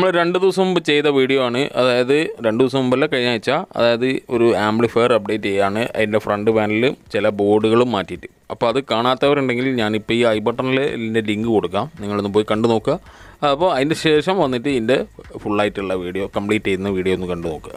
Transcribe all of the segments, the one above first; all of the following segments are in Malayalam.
നമ്മൾ രണ്ട് ദിവസം മുമ്പ് ചെയ്ത വീഡിയോ ആണ് അതായത് രണ്ട് ദിവസം മുമ്പല്ല കഴിഞ്ഞ ആഴ്ച അതായത് ഒരു ആംപ്ലിഫയർ അപ്ഡേറ്റ് ചെയ്യാണ് അതിൻ്റെ ഫ്രണ്ട് പാനലിൽ ചില ബോർഡുകളും മാറ്റിയിട്ട് അപ്പോൾ അത് കാണാത്തവരുണ്ടെങ്കിൽ ഞാനിപ്പോൾ ഈ ഐ ബട്ടണിൽ ഇതിൻ്റെ ലിങ്ക് കൊടുക്കാം നിങ്ങളൊന്ന് പോയി കണ്ടു നോക്കുക അപ്പോൾ അതിൻ്റെ ശേഷം വന്നിട്ട് ഇതിൻ്റെ ഫുള്ളായിട്ടുള്ള വീഡിയോ കംപ്ലീറ്റ് ചെയ്യുന്ന വീഡിയോ ഒന്ന് കണ്ടു നോക്കുക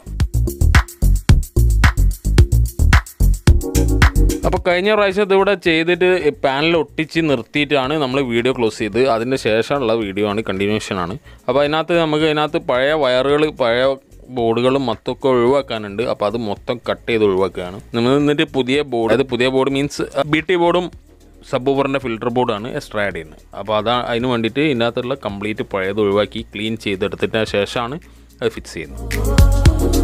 അപ്പോൾ കഴിഞ്ഞ പ്രാവശ്യം ഇതിവിടെ ചെയ്തിട്ട് പാനൽ ഒട്ടിച്ച് നിർത്തിയിട്ടാണ് നമ്മൾ വീഡിയോ ക്ലോസ് ചെയ്ത് അതിൻ്റെ ശേഷമുള്ള വീഡിയോ ആണ് കണ്ടിന്യൂഷൻ ആണ് അപ്പോൾ അതിനകത്ത് നമുക്ക് അതിനകത്ത് പഴയ വയറുകൾ പഴയ ബോർഡുകളും മൊത്തമൊക്കെ ഒഴിവാക്കാനുണ്ട് അപ്പോൾ അത് മൊത്തം കട്ട് ചെയ്ത് ഒഴിവാക്കുകയാണ് നമ്മൾ എന്നിട്ട് പുതിയ ബോർഡ് അതായത് പുതിയ ബോർഡ് മീൻസ് ബി ടി ബോർഡും സബ് ഓവറിൻ്റെ ഫിൽറ്റർ ബോർഡാണ് എക്സ്ട്രാ ആഡ് ചെയ്യുന്നത് അപ്പോൾ അതാ അതിന് വേണ്ടിയിട്ട് ഇതിനകത്തുള്ള കംപ്ലീറ്റ് പഴയത് ഒഴിവാക്കി ക്ലീൻ ചെയ്തെടുത്തിട്ട് ശേഷമാണ് അത് ഫിക്സ് ചെയ്യുന്നത്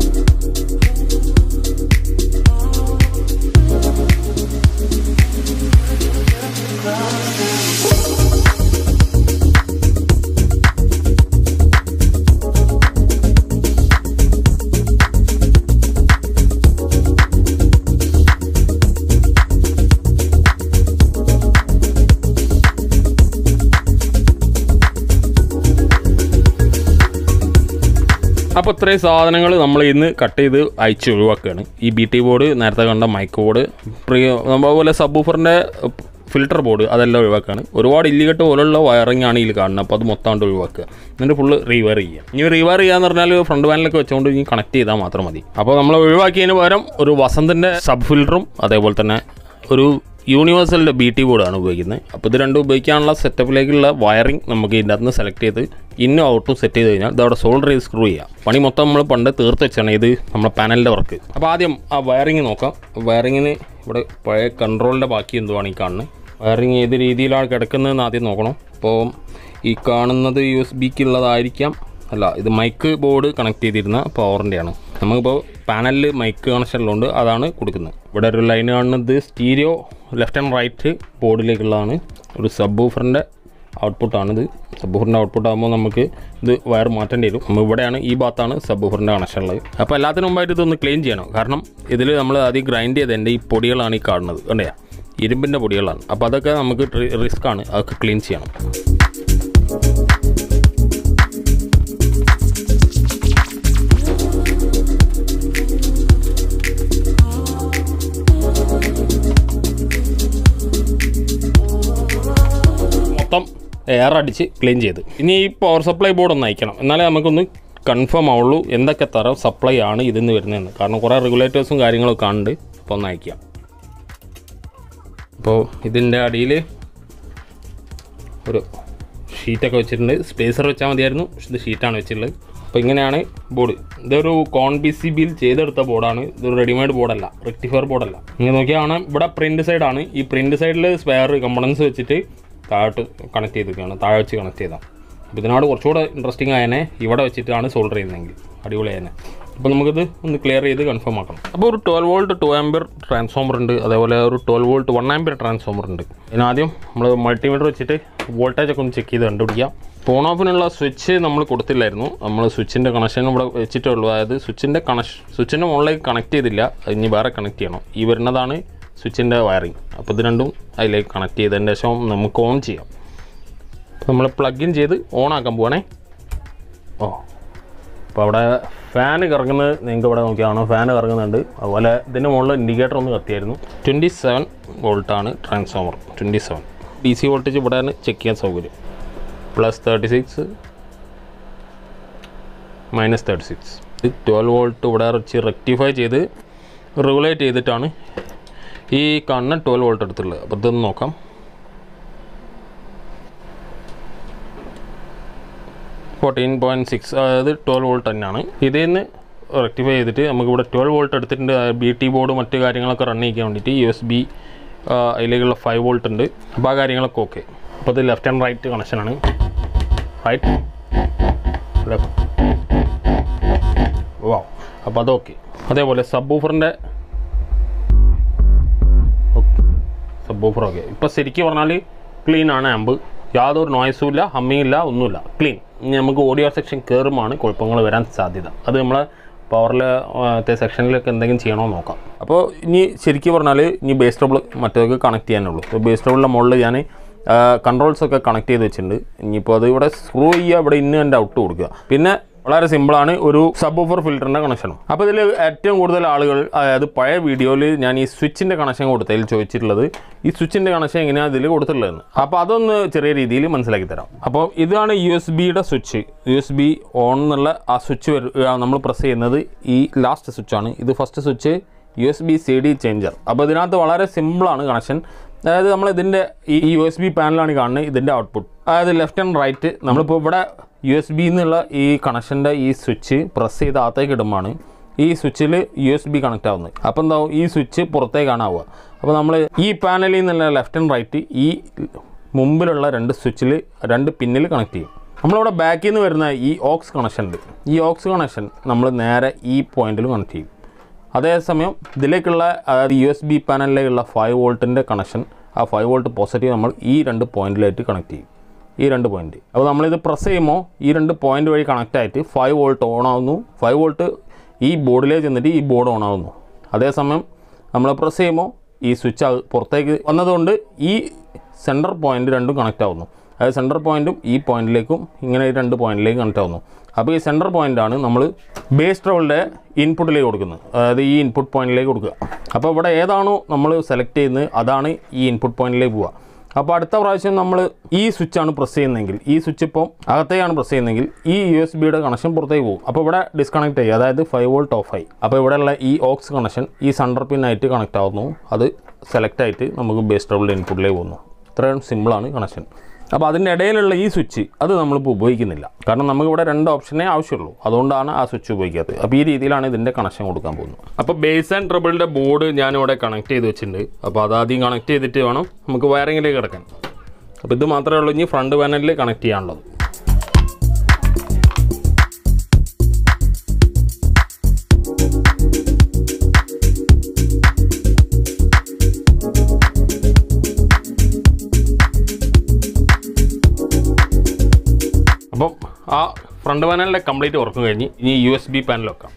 അപ്പോൾ ഇത്രയും സാധനങ്ങൾ നമ്മൾ ഇന്ന് കട്ട് ചെയ്ത് അയച്ച് ഒഴിവാക്കുകയാണ് ഈ ബി ടി ബോർഡ് നേരത്തെ കണ്ട മൈക്ക് ബോർഡ് പ്രിയ അതുപോലെ സബ്ബൂഫറിൻ്റെ ഫിൽറ്റർ ബോർഡ് അതെല്ലാം ഒഴിവാക്കുകയാണ് ഒരുപാട് ഇല്ലികെട്ട് പോലുള്ള വയറിംഗ് ആണ് ഇതിൽ കാണുന്നത് അപ്പോൾ അത് മൊത്തം ഒഴിവാക്കുക എന്നിട്ട് ഫുള്ള് റീവയർ ചെയ്യുക ഇനി റീവയർ ചെയ്യാന്ന് പറഞ്ഞാൽ ഫ്രണ്ട് പാനലൊക്കെ വെച്ചുകൊണ്ട് ഇനി കണക്ട് ചെയ്താൽ മാത്രം മതി അപ്പോൾ നമ്മൾ ഒഴിവാക്കിയതിന് പകരം ഒരു വസന്തിൻ്റെ സബ് ഫിൽറ്ററും അതേപോലെ തന്നെ ഒരു യൂണിവേഴ്സലിൻ്റെ ബി ടി ബോർഡാണ് ഉപയോഗിക്കുന്നത് അപ്പോൾ ഇത് രണ്ടും ഉപയോഗിക്കാനുള്ള സെറ്റപ്പിലേക്കുള്ള വയറിംഗ് നമുക്ക് ഇതിൻ്റെ അകത്ത് സെലക്ട് ചെയ്ത് ഇന്നും ഔട്ടും സെറ്റ് ചെയ്ത് കഴിഞ്ഞാൽ ഇതവിടെ സോൾഡർ ചെയ്ത് സ്ക്രൂ ചെയ്യാം പണി മൊത്തം നമ്മൾ പണ്ട് തീർത്ത് വെച്ചാണ് ഇത് നമ്മുടെ പാനലിൻ്റെ വർക്ക് അപ്പോൾ ആദ്യം ആ വയറിങ് നോക്കാം വയറിങ്ങിന് ഇവിടെ പഴയ കൺട്രോളിൻ്റെ ബാക്കി എന്തുവാണ് ഈ കാണുന്നത് വയറിങ് ഏത് രീതിയിലാണ് കിടക്കുന്നതെന്ന് ആദ്യം നോക്കണം അപ്പോൾ ഈ കാണുന്നത് യു എസ് ബിക്കുള്ളതായിരിക്കാം അല്ല ഇത് മൈക്ക് ബോർഡ് കണക്ട് ചെയ്തിരുന്ന പവറിൻ്റെയാണ് നമുക്കിപ്പോൾ പാനലിൽ മൈക്ക് കണക്ഷൻ ഉള്ളതുകൊണ്ട് അതാണ് കൊടുക്കുന്നത് ഇവിടെ ഒരു ലൈൻ കാണുന്നത് സ്റ്റീരിയോ ലെഫ്റ്റ് ആൻഡ് റൈറ്റ് ബോർഡിലേക്കുള്ളതാണ് ഒരു സബ് ഊഫറിൻ്റെ ഔട്ട്പുട്ടാണിത് സബ് ഊഫറിൻ്റെ ഔട്ട്പുട്ട് ആകുമ്പോൾ നമുക്ക് ഇത് വയർ മാറ്റേണ്ടി വരും നമ്മൾ ഇവിടെയാണ് ഈ ഭാഗത്താണ് സബ് ഊഫറിൻ്റെ കണക്ഷൻ ഉള്ളത് അപ്പോൾ എല്ലാത്തിനും മുമ്പായിട്ട് ഇതൊന്ന് ക്ലീൻ ചെയ്യണം കാരണം ഇതിൽ നമ്മൾ ആദ്യം ഗ്രൈൻഡ് ചെയ്തതിൻ്റെ ഈ പൊടികളാണ് ഈ കാണുന്നത് കണ്ടേ ഇരുമ്പിൻ്റെ പൊടികളാണ് അപ്പോൾ അതൊക്കെ നമുക്ക് റിസ്ക് ആണ് അതൊക്കെ ക്ലീൻ ചെയ്യണം മൊത്തം എയർ അടിച്ച് ക്ലീൻ ചെയ്ത് ഇനി ഈ പവർ സപ്ലൈ ബോർഡ് ഒന്ന് അയക്കണം എന്നാലേ നമുക്കൊന്ന് കൺഫേം ആവുള്ളൂ എന്തൊക്കെ തരം സപ്ലൈ ആണ് ഇതിന്ന് വരുന്നതെന്ന് കാരണം കുറേ റെഗുലേറ്റേഴ്സും കാര്യങ്ങളൊക്കെ ഉണ്ട് അപ്പോൾ ഒന്ന് അയക്കാം അപ്പോൾ ഇതിൻ്റെ അടിയിൽ ഒരു ഷീറ്റൊക്കെ വെച്ചിട്ടുണ്ട് സ്പേസർ വെച്ചാൽ മതിയായിരുന്നു പക്ഷെ ഇത് ഷീറ്റാണ് വെച്ചിട്ടുള്ളത് അപ്പോൾ ഇങ്ങനെയാണ് ബോർഡ് ഇതൊരു കോൺ ബി സി ബിയിൽ ചെയ്തെടുത്ത ബോർഡാണ് ഇതൊരു റെഡിമെയ്ഡ് ബോർഡല്ല റെക്ടിഫയർ ബോർഡല്ല ഇങ്ങനെ നോക്കിയാൽ കാണാം ഇവിടെ പ്രിൻറ്റ് സൈഡാണ് ഈ പ്രിൻറ്റ് സൈഡിൽ സ്പെയർ കമ്പണൻസ് വെച്ചിട്ട് താഴോട്ട് കണക്ട് ചെയ്തിരിക്കുകയാണ് താഴെ വെച്ച് കണക്ട് ചെയ്താൽ അപ്പോൾ ഇതിനോട് കുറച്ചുകൂടെ ഇൻട്രസ്റ്റിംഗ് ആയതിനെ ഇവിടെ വെച്ചിട്ടാണ് സോൾഡർ ചെയ്യുന്നതെങ്കിൽ അടിപൊളി ആയതിനെ അപ്പോൾ നമുക്കിത് ഒന്ന് ക്ലിയർ ചെയ്ത് കൺഫേം ആക്കണം അപ്പോൾ ഒരു twelve volt two ampere transformer ഉണ്ട് അതേപോലെ ഒരു twelve volt one ampere transformer ഉണ്ട് ഇതിനാദ്യം നമ്മൾ മൾട്ടിമീറ്റർ വെച്ചിട്ട് വോൾട്ടേജ് ഒക്കെ ഒന്ന് ചെക്ക് ചെയ്ത് കണ്ടുപിടിക്കാം ഫോൺ ഓഫിനുള്ള സ്വിച്ച് നമ്മൾ കൊടുത്തില്ലായിരുന്നു നമ്മൾ സ്വിച്ചിൻ്റെ കണക്ഷൻ ഇവിടെ വെച്ചിട്ടേ ഉള്ളൂ അതായത് സ്വിച്ചിൻ്റെ കണക്ഷൻ സ്വിച്ചിൻ്റെ മുകളിലേക്ക് കണക്ട് ചെയ്തില്ല അത് ഇനി വേറെ കണക്ട് ചെയ്യണം ഈ വരുന്നതാണ് സ്വിച്ചിൻ്റെ വയറിങ് അപ്പോൾ ഇത് രണ്ടും അതിലേക്ക് കണക്ട് ചെയ്തതിന് ശേഷം നമുക്ക് ഓൺ ചെയ്യാം നമ്മൾ പ്ലഗ് ഇൻ ചെയ്ത് ഓൺ ആക്കാൻ പോവാണേ ഓ അപ്പോൾ അവിടെ ഫാൻ കറങ്ങുന്നത് നിങ്ങൾക്ക് ഇവിടെ നോക്കിയാണോ ഫാൻ കറങ്ങുന്നുണ്ട് അതുപോലെ ഇതിൻ്റെ മുകളിൽ ഇൻഡിക്കേറ്റർ ഒന്ന് കത്തിയായിരുന്നു ട്വൻറ്റി സെവൻ വോൾട്ടാണ് transformer twenty seven D C voltage ഇവിടെയാണ് ചെക്ക് ചെയ്യാൻ സൗകര്യം plus thirty six minus thirty six ഇത് ട്വൽവ് വോൾട്ട് ഇവിടെ വെച്ച് റെക്ടിഫൈ ചെയ്ത് റെഗുലേറ്റ് ചെയ്തിട്ടാണ് ഈ കാണുന്ന ട്വൽവ് വോൾട്ട് എടുത്തുള്ളത് അപ്പോൾ ഇതൊന്ന് നോക്കാം ഫോർട്ടീൻ പോയിൻറ്റ് സിക്സ് അതായത് ട്വൽവ് വോൾട്ട് തന്നെയാണ് ഇതിൽ നിന്ന് റെക്ടിഫൈ ചെയ്തിട്ട് നമുക്കിവിടെ ട്വൽവ് വോൾട്ട് എടുത്തിട്ടുണ്ട് ബി ടി ബോർഡ് മറ്റു കാര്യങ്ങളൊക്കെ റൺ ചെയ്യാൻ വേണ്ടിയിട്ട് യു എസ് ബി അതിലേക്കുള്ള ഫൈവ് വോൾട്ട് ഉണ്ട് അപ്പോൾ ആ കാര്യങ്ങളൊക്കെ ഓക്കെ അപ്പോൾ ഇത് ലെഫ്റ്റ് ആൻഡ് റൈറ്റ് കണക്ഷനാണ് റൈറ്റ് ലെഫ്റ്റ് വാ അപ്പോൾ അതൊക്കെ അതേപോലെ സബ് ഊഫറിൻ്റെ സബ് ഊഫർ ഓക്കെ ഇപ്പോൾ ശരിക്കും പറഞ്ഞാൽ ക്ലീൻ ആണ് ആമ്പ് യാതൊരു നോയ്സും ഇല്ല ഹമ്മിങ് ഇല്ല ഒന്നുമില്ല ക്ലീൻ ഇനി നമുക്ക് ഓഡിയോ സെക്ഷൻ കയറുമാണ് കുഴപ്പങ്ങൾ വരാൻ സാധ്യത അത് നമ്മളെ പവറിൽ സെക്ഷനിലൊക്കെ എന്തെങ്കിലും ചെയ്യണമെന്ന് നോക്കാം അപ്പോൾ ഇനി ശരിക്കും പറഞ്ഞാൽ ഇനി ബേസ് ട്രബിൾ മറ്റേതൊക്കെ കണക്ട് ചെയ്യാനുള്ളൂ അപ്പോൾ ബേസ് ട്രബിളിൻ്റെ മുകളിൽ ഞാൻ കൺട്രോൾസ് ഒക്കെ കണക്ട് ചെയ്ത് വെച്ചിട്ടുണ്ട് ഇനിയിപ്പോൾ അത് ഇവിടെ സ്ക്രൂ ചെയ്യുക ഇവിടെ ഇന്ന് എൻ്റെ ഔട്ട് കൊടുക്കുക പിന്നെ വളരെ സിമ്പിളാണ് ഒരു സബ് ഓഫർ ഫിൽറ്ററിൻ്റെ കണക്ഷനും അപ്പോൾ ഇതിൽ ഏറ്റവും കൂടുതൽ ആളുകൾ അതായത് പഴയ വീഡിയോയിൽ ഞാൻ ഈ സ്വിച്ചിൻ്റെ കണക്ഷൻ കൊടുത്തതിൽ ചോദിച്ചിട്ടുള്ളത് ഈ സ്വിച്ചിൻ്റെ കണക്ഷൻ എങ്ങനെയാണ് ഇതിൽ കൊടുത്തിട്ടുള്ളതെന്ന് അപ്പോൾ അതൊന്ന് ചെറിയ രീതിയിൽ മനസ്സിലാക്കി തരാം അപ്പോൾ ഇതാണ് യു എസ് ബിയുടെ switch U S B on എന്നുള്ള ആ സ്വിച്ച് നമ്മൾ പ്രസ് ചെയ്യുന്നത് ഈ ലാസ്റ്റ് സ്വിച്ചാണ് ഇത് first switch U S B C D changer അപ്പോൾ ഇതിനകത്ത് വളരെ സിമ്പിളാണ് കണക്ഷൻ അതായത് നമ്മൾ ഇതിൻ്റെ ഈ യു എസ് ബി പാനലാണ് കാണുന്നത് ഇതിൻ്റെ ഔട്ട്പുട്ട് അതായത് ലെഫ്റ്റ് ആൻഡ് റൈറ്റ് നമ്മളിപ്പോൾ ഇവിടെ യു എസ് ബി എന്നുള്ള ഈ കണക്ഷൻ്റെ ഈ സ്വിച്ച് പ്രസ് ചെയ്ത് അകത്തേക്ക് ഇടുമ്പോഴാണ് ഈ സ്വിച്ചിൽ യു എസ് ബി കണക്ട് ആവുന്നത് അപ്പോൾ എന്താവും ഈ സ്വിച്ച് പുറത്തേക്കാണ് ആവുക അപ്പോൾ നമ്മൾ ഈ പാനലിൽ നിന്നുള്ള ലെഫ്റ്റ് ആൻഡ് റൈറ്റ് ഈ മുമ്പിലുള്ള രണ്ട് സ്വിച്ചിൽ രണ്ട് പിന്നിൽ കണക്ട് ചെയ്യും നമ്മളിവിടെ ബാക്കിൽ നിന്ന് വരുന്ന ഈ ഓക്സ് കണക്ഷൻ ഉണ്ട് ഈ ഓക്സ് കണക്ഷൻ നമ്മൾ നേരെ ഈ പോയിന്റിൽ കണക്ട് ചെയ്യും അതേസമയം ഇതിലേക്കുള്ള അതായത് യു എസ് ബി പാനലിലേക്കുള്ള ഫൈവ് വോൾട്ടിൻ്റെ കണക്ഷൻ ആ ഫൈവ് വോൾട്ട് പോസിറ്റീവ് നമ്മൾ ഈ രണ്ട് പോയിന്റിലായിട്ട് കണക്ട് ചെയ്യും ഈ രണ്ട് പോയിന്റ് അപ്പോൾ നമ്മളിത് പ്രസ് ചെയ്യുമ്പോൾ ഈ രണ്ട് പോയിന്റ് വഴി കണക്റ്റ് ആയിട്ട് ഫൈവ് വോൾട്ട് ഓൺ ആവുന്നു ഫൈവ് വോൾട്ട് ഈ ബോർഡിലേക്ക് ചെന്നിട്ട് ഈ ബോർഡ് ഓൺ ആവുന്നു അതേസമയം നമ്മൾ പ്രസ് ചെയ്യുമ്പോൾ ഈ സ്വിച്ച് പുറത്തേക്ക് വന്നതുകൊണ്ട് ഈ സെൻറ്റർ പോയിന്റ് രണ്ടും കണക്റ്റ് ആവുന്നു അതായത് സെൻറ്റർ പോയിന്റും ഈ പോയിന്റിലേക്കും ഇങ്ങനെ ഈ രണ്ട് പോയിന്റിലേക്ക് കണക്റ്റ് ആവുന്നു അപ്പോൾ ഈ സെൻറ്റർ പോയിൻ്റാണ് നമ്മൾ ബേസ് ട്രബിളിൻ്റെ ഇൻപുട്ടിലേക്ക് കൊടുക്കുന്നത് അതായത് ഈ ഇൻപുട്ട് പോയിന്റിലേക്ക് കൊടുക്കുക അപ്പോൾ ഇവിടെ ഏതാണോ നമ്മൾ സെലക്ട് ചെയ്യുന്നത് അതാണ് ഈ ഇൻപുട്ട് പോയിന്റിലേക്ക് പോവുക അപ്പോൾ അടുത്ത പ്രാവശ്യം നമ്മൾ ഈ സ്വിച്ചാണ് പ്രസ് ചെയ്യുന്നതെങ്കിൽ ഈ സ്വിച്ച് ഇപ്പം അകത്തേക്കാണ് പ്രസ് ചെയ്യുന്നതെങ്കിൽ ഈ യു എസ് ബിയുടെ കണക്ഷൻ പുറത്തേക്ക് പോകും അപ്പോൾ ഇവിടെ ഡിസ്കണക്ട് ചെയ്യും അതായത് ഫൈവ് വോൾട്ട് ഓഫ് ആയി അപ്പോൾ ഇവിടെയുള്ള ഈ ഓക്സ് കണക്ഷൻ ഈ സെൻറ്റർ പിന്നായിട്ട് കണക്ട് ആവുന്നു അത് സെലക്ട് ആയിട്ട് നമുക്ക് ബേസ് ട്രബിളിൻ്റെ ഇൻപുട്ടിലേക്ക് പോകുന്നു ഇത്രയും സിമ്പിളാണ് കണക്ഷൻ അപ്പോൾ അതിൻ്റെ ഇടയിലുള്ള ഈ സ്വിച്ച് അത് നമ്മളിപ്പോൾ ഉപയോഗിക്കുന്നില്ല കാരണം നമുക്ക് ഇവിടെ രണ്ട് ഓപ്ഷനേ ആവശ്യമുള്ളൂ അതുകൊണ്ടാണ് ആ സ്വിച്ച് ഉപയോഗിക്കാത്തത് അപ്പോൾ ഈ രീതിയിലാണ് ഇതിൻ്റെ കണക്ഷൻ കൊടുക്കാൻ പോകുന്നത് അപ്പോൾ ബേസ് ആൻഡ് ട്രബിളിൻ്റെ ബോർഡ് ഞാനിവിടെ കണക്ട് ചെയ്ത് വെച്ചിട്ടുണ്ട് അപ്പോൾ അത് ആദ്യം കണക്ട് ചെയ്തിട്ട് വേണം നമുക്ക് വയറിങ്ങിലേക്ക് കിടക്കാൻ അപ്പോൾ ഇത് മാത്രമേ ഉള്ളൂ ഇനി ഫ്രണ്ട് പാനലിൽ കണക്ട് ചെയ്യാനുള്ളത് അപ്പം ആ ഫ്രണ്ട് പാനലിൻ്റെ കംപ്ലീറ്റ് വർക്ക് കഴിഞ്ഞ് ഇനി യു എസ് ബി പാനൽ വെക്കാം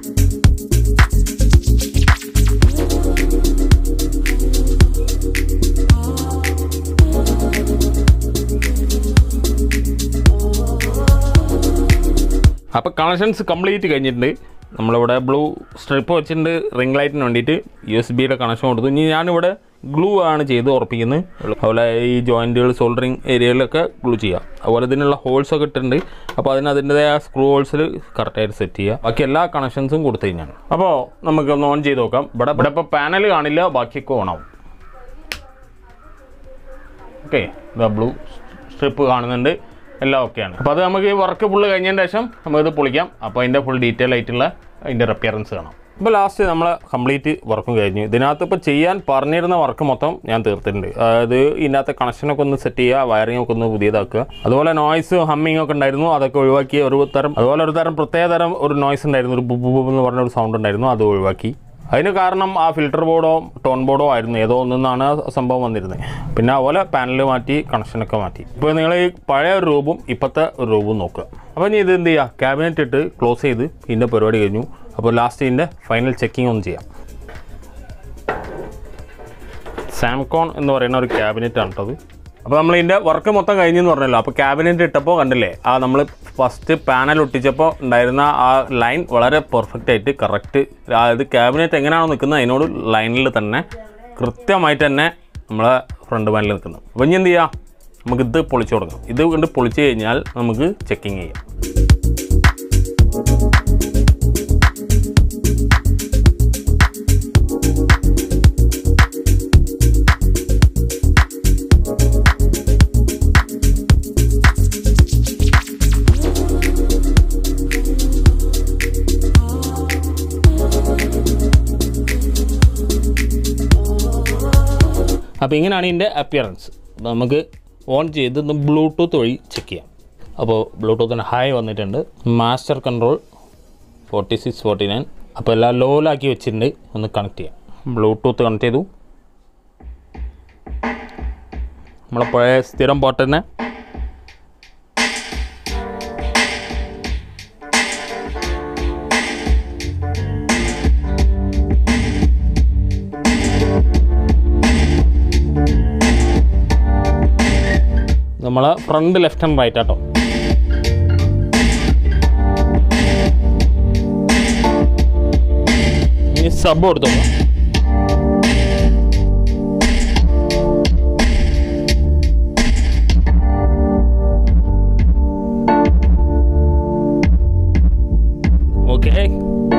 അപ്പോൾ കണക്ഷൻസ് കംപ്ലീറ്റ് കഴിഞ്ഞിട്ടുണ്ട് നമ്മളിവിടെ ബ്ലൂ സ്ട്രിപ്പ് വെച്ചിട്ടുണ്ട് റിംഗ് ലൈറ്റിന് വേണ്ടിയിട്ട് യു എസ് ബിയുടെ കണക്ഷൻ കൊടുത്തു ഇനി ഞാനിവിടെ ഗ്ലൂ ആണ് ചെയ്ത് ഉറപ്പിക്കുന്നത് അതുപോലെ ഈ ജോയിൻറ്റുകൾ സോൾഡറിങ് ഏരിയയിലൊക്കെ ഗ്ലൂ ചെയ്യാം അതുപോലെ ഇതിനുള്ള ഹോൾസ് ഒക്കെ ഇട്ടിട്ടുണ്ട് അപ്പോൾ അതിന് അതിൻ്റെതായ സ്ക്രൂ ഹോൾസിൽ കറക്റ്റായിട്ട് സെറ്റ് ചെയ്യുക ബാക്കി എല്ലാ കണക്ഷൻസും കൊടുത്തു കഴിഞ്ഞാണ് അപ്പോൾ നമുക്ക് ഒന്ന് ഓൺ ചെയ്ത് നോക്കാം ഇവിടെ ഇവിടെ ഇപ്പോൾ പാനൽ കാണില്ല ബാക്കിയൊക്കെ ഓൺ ആവും ഓക്കെ ഇതാ ബ്ലൂ സ്ട്രിപ്പ് കാണുന്നുണ്ട് എല്ലാം ഓക്കെയാണ് അപ്പോൾ അത് നമുക്ക് ഈ വർക്ക് ഫുള്ള് കഴിഞ്ഞതിന് ശേഷം നമുക്കിത് പൊളിക്കാം അപ്പോൾ അതിൻ്റെ ഫുൾ ഡീറ്റെയിൽ ആയിട്ടുള്ള അതിൻ്റെ റെപ്പിയറൻസ് കാണാം ഇപ്പോൾ ലാസ്റ്റ് നമ്മൾ കംപ്ലീറ്റ് വർക്കും കഴിഞ്ഞു ഇതിനകത്ത് ഇപ്പോൾ ചെയ്യാൻ പറഞ്ഞിരുന്ന വർക്ക് മൊത്തം ഞാൻ തീർത്തിട്ടുണ്ട് അതായത് ഇതിനകത്ത് കണക്ഷനൊക്കെ ഒന്ന് സെറ്റ് ചെയ്യുക വയറിംഗ് ഒക്കെ ഒന്ന് പുതിയതാക്കുക അതുപോലെ നോയ്സ് ഹമ്മിങ് ഒക്കെ ഉണ്ടായിരുന്നു അതൊക്കെ ഒഴിവാക്കി ഒരു തരം അതുപോലെ ഒരു തരം പ്രത്യേക തരം ഒരു നോയ്സ് ഉണ്ടായിരുന്നു ഒരു ബുബ് ബുബ് എന്ന് പറഞ്ഞ ഒരു സൗണ്ട് ഉണ്ടായിരുന്നു അത് ഒഴിവാക്കി അതിന് കാരണം ആ ഫിൽറ്റർ ബോർഡോ ടോൺ ബോർഡോ ആയിരുന്നു ഏതോ ഒന്നാണ് ആ സംഭവം വന്നിരുന്നത് പിന്നെ അതുപോലെ പാനൽ മാറ്റി കണക്ഷനൊക്കെ മാറ്റി ഇപ്പോൾ നിങ്ങൾ ഈ പഴയ ഒരു രൂപം ഇപ്പോഴത്തെ ഒരു രൂപം നോക്കുക അപ്പോൾ ഇനി ഇത് എന്ത് ചെയ്യുക ക്യാബിനറ്റ് ഇട്ട് ക്ലോസ് ചെയ്ത് ഇതിൻ്റെ പരിപാടി കഴിഞ്ഞു അപ്പോൾ ലാസ്റ്റ് ഇതിൻ്റെ ഫൈനൽ ചെക്കിംഗ് ഒന്ന് ചെയ്യാം സാംകോൺ എന്ന് പറയുന്ന ഒരു ക്യാബിനറ്റ് ആണ് കേട്ടത് അപ്പോൾ നമ്മൾ ഇതിൻ്റെ വർക്ക് മൊത്തം കഴിഞ്ഞെന്ന് പറഞ്ഞല്ലോ അപ്പോൾ ക്യാബിനറ്റ് ഇട്ടപ്പോൾ കണ്ടില്ലേ ആ നമ്മൾ ഫസ്റ്റ് പാനൽ ഒട്ടിച്ചപ്പോൾ ഉണ്ടായിരുന്ന ആ ലൈൻ വളരെ പെർഫെക്റ്റ് ആയിട്ട് കറക്റ്റ് അതായത് ക്യാബിനറ്റ് എങ്ങനെയാണോ നിൽക്കുന്നത് അതിനോട് ലൈനിൽ തന്നെ കൃത്യമായിട്ട് തന്നെ നമ്മളെ ഫ്രണ്ട് പാനലിൽ നിൽക്കുന്നത് അപ്പോൾ ഇനി എന്ത് ചെയ്യാം നമുക്ക് ഇത് പൊളിച്ചു കൊടുക്കാം ഇത് കൊണ്ട് പൊളിച്ച് കഴിഞ്ഞാൽ നമുക്ക് ചെക്കിങ് ചെയ്യാം അപ്പോൾ ഇങ്ങനെയാണ് ഇതിൻ്റെ അപ്പിയറൻസ് നമുക്ക് ഓൺ ചെയ്ത് ഒന്ന് ബ്ലൂടൂത്ത് വഴി ചെക്ക് ചെയ്യാം അപ്പോൾ ബ്ലൂടൂത്തിന് ഹൈ വന്നിട്ടുണ്ട് master control forty six forty nine അപ്പോൾ എല്ലാം ലോലാക്കി വെച്ചിട്ടുണ്ട് ഒന്ന് കണക്ട് ചെയ്യാം ബ്ലൂടൂത്ത് കണക്ട് ചെയ്തു നമ്മളെ പഴയ സ്ഥിരം പോട്ട് തന്നെ നമ്മളെ ഫ്രണ്ട് ലെഫ്റ്റ് ആൻഡ് റൈറ്റ് ആട്ടോ ഇനി സബ് കൊടുത്തു ഓക്കെ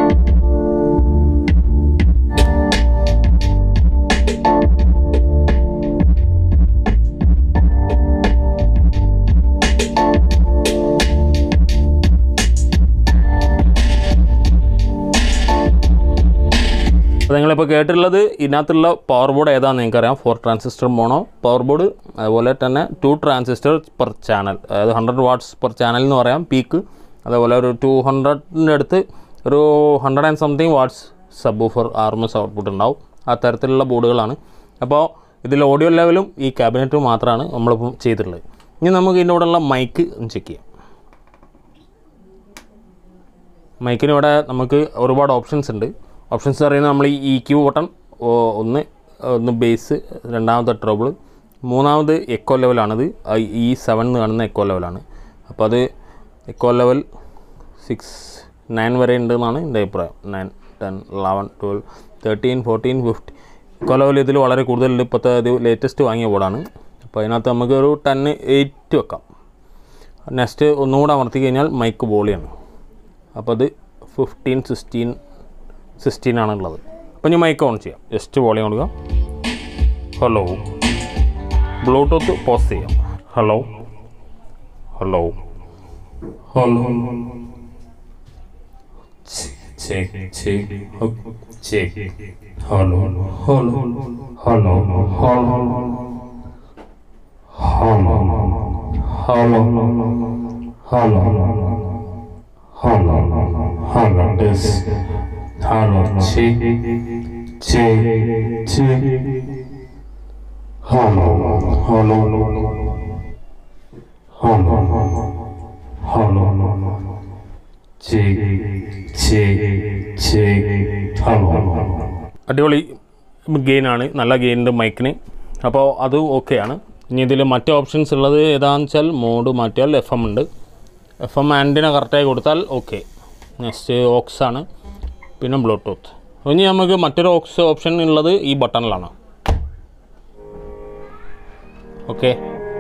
അപ്പോൾ നിങ്ങളിപ്പോൾ കേട്ടിട്ടുള്ളത് ഇതിനകത്തുള്ള പവർ ബോർഡ് ഏതാണെന്ന് നിങ്ങൾക്കറിയാം four transistor mono power board അതുപോലെ തന്നെ ടു ട്രാൻസിസ്റ്റർ പെർ ചാനൽ അതായത് ഹൺഡ്രഡ് വാട്ട്സ് പെർ ചാനൽ എന്ന് പറയാം പീക്ക് അതേപോലെ ഒരു ടു ഹൺഡ്രഡിൻ്റെ അടുത്ത് ഒരു hundred and something watts sub for R M S output ഉണ്ടാവും ആ തരത്തിലുള്ള ബോർഡുകളാണ് അപ്പോൾ ഇതിൽ ഓഡിയോ ലെവലും ഈ ക്യാബിനറ്റ് മാത്രമാണ് നമ്മളിപ്പം ചെയ്തിട്ടുള്ളത് ഇനി നമുക്ക് ഇതിൻ്റെ കൂടെയുള്ള മൈക്ക് ഒന്ന് ചെക്ക് ചെയ്യാം മൈക്കിന് ഇവിടെ നമുക്ക് ഒരുപാട് ഓപ്ഷൻസ് ഉണ്ട് ഓപ്ഷൻസ് പറയുന്നത് നമ്മൾ ഈ ഇ ക്യൂ ബട്ടൺ ഒന്ന് ഒന്ന് ബേസ് രണ്ടാമത്തെ ട്രബിൾ മൂന്നാമത് എക്കോ ലെവലാണിത് ഈ സെവൻ എന്ന് കാണുന്ന എക്കോ ലെവലാണ് അപ്പോൾ അത് എക്കോ ലെവൽ സിക്സ് നയൻ വരെ ഉണ്ട് എന്നാണ് എൻ്റെ അഭിപ്രായം nine ten eleven twelve thirteen fourteen fifty echo level ഇതിൽ വളരെ കൂടുതലുണ്ട് ഇപ്പോഴത്തെ ഇത് ലേറ്റസ്റ്റ് വാങ്ങിയ ബോർഡാണ് അപ്പോൾ അതിനകത്ത് നമുക്ക് ഒരു ടെൻ എയ്റ്റ് വെക്കാം നെക്സ്റ്റ് ഒന്നുകൂടെ അമർത്തി കഴിഞ്ഞാൽ മൈക്ക് ബോളിയാണ് അപ്പോൾ അത് ഫിഫ്റ്റീൻ സിക്സ്റ്റീൻ സിക്സ്റ്റീൻ ആണുള്ളത് അപ്പോൾ ഇനി മൈക്ക് ഓൺ ചെയ്യാം ജസ്റ്റ് വോളിയം കൊടുക്കാം ഹലോ ബ്ലൂടൂത്ത് പോസ് ചെയ്യാം hello hello hello check check check hello hello hello hello hello hello hello hello this hello check check check hello hello hello hello അടിപൊളി ഗെയിനാണ് നല്ല ഗെയിനുണ്ട് മൈക്കിന് അപ്പോൾ അത് ഓക്കെയാണ് ഇനി ഇതിൽ മറ്റ് ഓപ്ഷൻസ് ഉള്ളത് ഏതാണെന്ന് വെച്ചാൽ മോഡ് മാറ്റിയാൽ എഫ് എം ഉണ്ട് എഫ് എം ആൻറ്റിന കറക്റ്റായി കൊടുത്താൽ ഓക്കെ നെക്സ്റ്റ് ഓക്സ് ആണ് പിന്നെ ബ്ലൂടൂത്ത് ഇനി നമുക്ക് മറ്റൊരു ഓക്സ് ഓപ്ഷൻ ഉള്ളത് ഈ ബട്ടണിലാണ് ഓക്കെ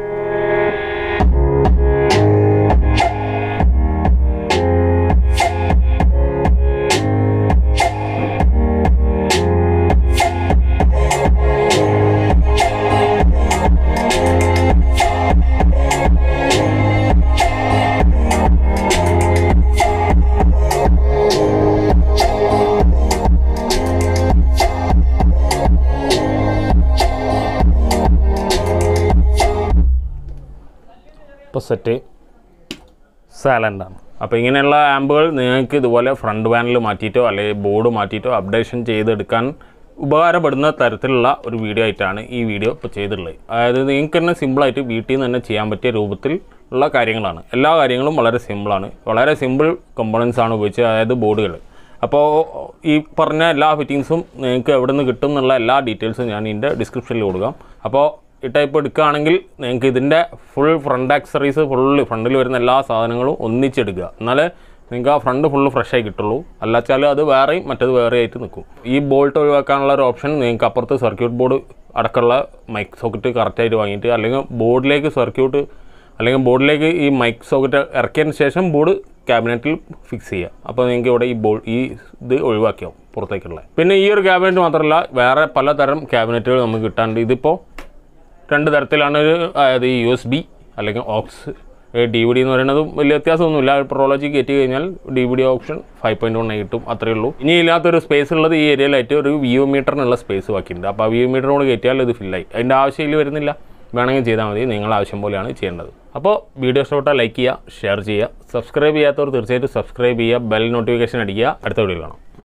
ഇപ്പോൾ സെറ്റ് സാലൻ്റാണ് അപ്പോൾ ഇങ്ങനെയുള്ള ആമ്പുകൾ നിങ്ങൾക്ക് ഇതുപോലെ ഫ്രണ്ട് പാനൽ മാറ്റിയിട്ടോ അല്ലെങ്കിൽ ബോർഡ് മാറ്റിയിട്ടോ അപ്ഡേഷൻ ചെയ്തെടുക്കാൻ ഉപകാരപ്പെടുന്ന തരത്തിലുള്ള ഒരു വീഡിയോ ആയിട്ടാണ് ഈ വീഡിയോ ഇപ്പോൾ ചെയ്തിട്ടുള്ളത് അതായത് നിങ്ങൾക്ക് തന്നെ സിമ്പിളായിട്ട് വീട്ടിൽ നിന്ന് തന്നെ ചെയ്യാൻ പറ്റിയ രൂപത്തിൽ ഉള്ള കാര്യങ്ങളാണ് എല്ലാ കാര്യങ്ങളും വളരെ സിമ്പിളാണ് വളരെ സിമ്പിൾ കമ്പോണൻസ് ആണ് ഉപയോഗിച്ചത് അതായത് ബോർഡുകൾ അപ്പോൾ ഈ പറഞ്ഞ എല്ലാ ഫിറ്റിങ്സും നിങ്ങൾക്ക് എവിടെ നിന്ന് കിട്ടും എന്നുള്ള എല്ലാ ഡീറ്റെയിൽസും ഞാൻ ഇതിൻ്റെ ഡിസ്ക്രിപ്ഷനിൽ കൊടുക്കാം അപ്പോൾ ഈ ടൈപ്പ് എടുക്കുകയാണെങ്കിൽ നിങ്ങൾക്ക് ഇതിൻ്റെ ഫുൾ ഫ്രണ്ട് ആക്സറീസ് ഫുള്ള് ഫ്രണ്ടിൽ വരുന്ന എല്ലാ സാധനങ്ങളും ഒന്നിച്ചെടുക്കുക എന്നാലേ നിങ്ങൾക്ക് ആ ഫ്രണ്ട് ഫുള്ള് ഫ്രഷ് ആയി കിട്ടുള്ളൂ അല്ലാച്ചാൽ അത് വേറെയും മറ്റത് വേറെ ആയിട്ട് നിൽക്കും ഈ ബോൾട്ട് ഒഴിവാക്കാനുള്ള ഒരു ഓപ്ഷൻ നിങ്ങൾക്ക് അപ്പുറത്ത് സർക്യൂട്ട് ബോർഡ് അടക്കമുള്ള മൈക്ക് സോക്കറ്റ് കറക്റ്റായിട്ട് വാങ്ങിയിട്ട് അല്ലെങ്കിൽ ബോർഡിലേക്ക് സർക്യൂട്ട് അല്ലെങ്കിൽ ബോർഡിലേക്ക് ഈ മൈക്ക് സോക്കറ്റ് ഇറക്കിയതിന് ശേഷം ബോർഡ് ക്യാബിനറ്റിൽ ഫിക്സ് ചെയ്യുക അപ്പോൾ നിങ്ങൾക്ക് ഇവിടെ ഈ ബോൾ ഈ ഇത് ഒഴിവാക്കിയാവും പുറത്തേക്കുള്ള പിന്നെ ഈ ഒരു ക്യാബിനറ്റ് മാത്രമല്ല വേറെ പലതരം ക്യാബിനറ്റുകൾ നമുക്ക് കിട്ടാനുണ്ട് ഇതിപ്പോൾ രണ്ട് തരത്തിലാണ് ഒരു അതായത് ഈ യു എസ് ബി അല്ലെങ്കിൽ ഓക്സ് ഡി വി ഡി എന്ന് പറയുന്നതും വലിയ വ്യത്യാസമൊന്നുമില്ല പ്രോളജി കയറ്റി കഴിഞ്ഞാൽ D V D option five point one കിട്ടും അത്രയേ ഉള്ളൂ ഇനി ഇല്ലാത്തൊരു സ്പേസ് ഉള്ളത് ഈ ഏരിയയിലായിട്ട് ഒരു വിയോ മീറ്ററിനുള്ള സ്പേസ് ബാക്കിയുണ്ട് അപ്പോൾ ആ വിയോ മീറ്ററിനോട് കയറ്റിയാൽ ഇത് ഫില്ലായി അതിൻ്റെ ആവശ്യം ഇതിൽ വരുന്നില്ല വേണമെങ്കിൽ ചെയ്താൽ മതി നിങ്ങളുടെ ആവശ്യം പോലെയാണ് ചെയ്യേണ്ടത് അപ്പോൾ വീഡിയോ ഇഷ്ടപ്പെട്ടാൽ ലൈക്ക് ചെയ്യുക ഷെയർ ചെയ്യുക സബ്സ്ക്രൈബ് ചെയ്യാത്തവർ തീർച്ചയായിട്ടും സബ്സ്ക്രൈബ് ചെയ്യുക ബെൽ നോട്ടിഫിക്കേഷൻ അടിക്കുക അടുത്ത വീഡിയോ കാണാം